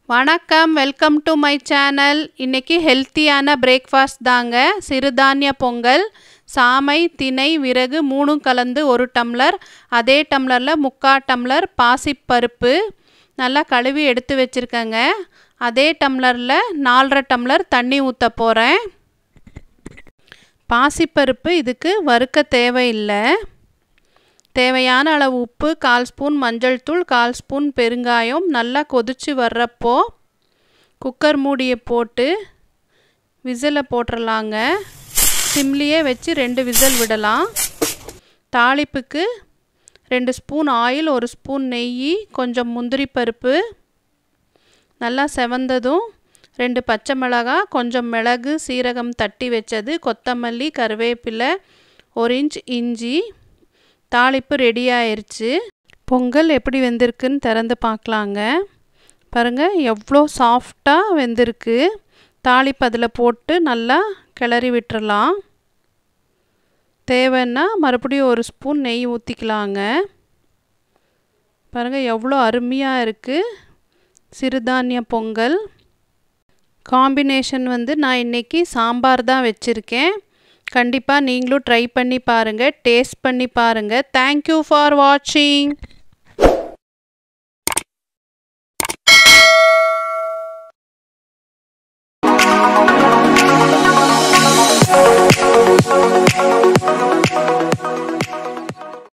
வணக்கம் welcome to my channel இன்றைக்கி ஹெல்த்தியான பிரேக்ஃபாஸ்ட் தாங்க சிறுதானிய பொங்கல் சாமை திணை விறகு மூணும் கலந்து ஒரு டம்ளர் அதே டம்ளரில் முக்கால் டம்ளர் பாசிப்பருப்பு நல்லா கழுவி எடுத்து வச்சுருக்கேங்க அதே டம்ளரில் நாலரை டம்ளர் தண்ணி ஊற்ற போகிறேன் பாசிப்பருப்பு இதுக்கு வறுக்க தேவையில்லை தேவையான அளவு உப்பு கால் ஸ்பூன் மஞ்சள் தூள் கால் ஸ்பூன் பெருங்காயம் நல்லா கொதித்து வர்றப்போ குக்கர் மூடியை போட்டு விசிலை போட்டுடலாங்க சிம்லியே வச்சு ரெண்டு விசில் விடலாம் தாளிப்புக்கு ரெண்டு ஸ்பூன் ஆயில் ஒரு ஸ்பூன் நெய் கொஞ்சம் முந்திரி பருப்பு நல்லா செவந்ததும் ரெண்டு பச்சை மிளகாய் கொஞ்சம் மிளகு சீரகம் தட்டி வச்சது கொத்தமல்லி கருவேப்பிலை ஒரு இன்ச் இஞ்சி தாளிப்பு ரெடி ஆயிடுச்சு பொங்கல் எப்படி வெந்திருக்குன்னு திறந்து பார்க்கலாங்க பாருங்கள் எவ்வளோ சாஃப்டாக வெந்திருக்கு தாளிப்பு அதில் போட்டு நல்லா கிளறி விட்டுறலாம் தேவைன்னா மறுபடியும் ஒரு ஸ்பூன் நெய் ஊற்றிக்கலாங்க பாருங்கள் எவ்வளோ அருமையாக இருக்குது சிறுதானிய பொங்கல் காம்பினேஷன் வந்து நான் இன்றைக்கி சாம்பார் தான் வச்சுருக்கேன் கண்டிப்பாக நீங்களும் ட்ரை பண்ணி பாருங்கள் டேஸ்ட் பண்ணி பாருங்கள் தேங்க்யூ ஃபார் வாட்சிங்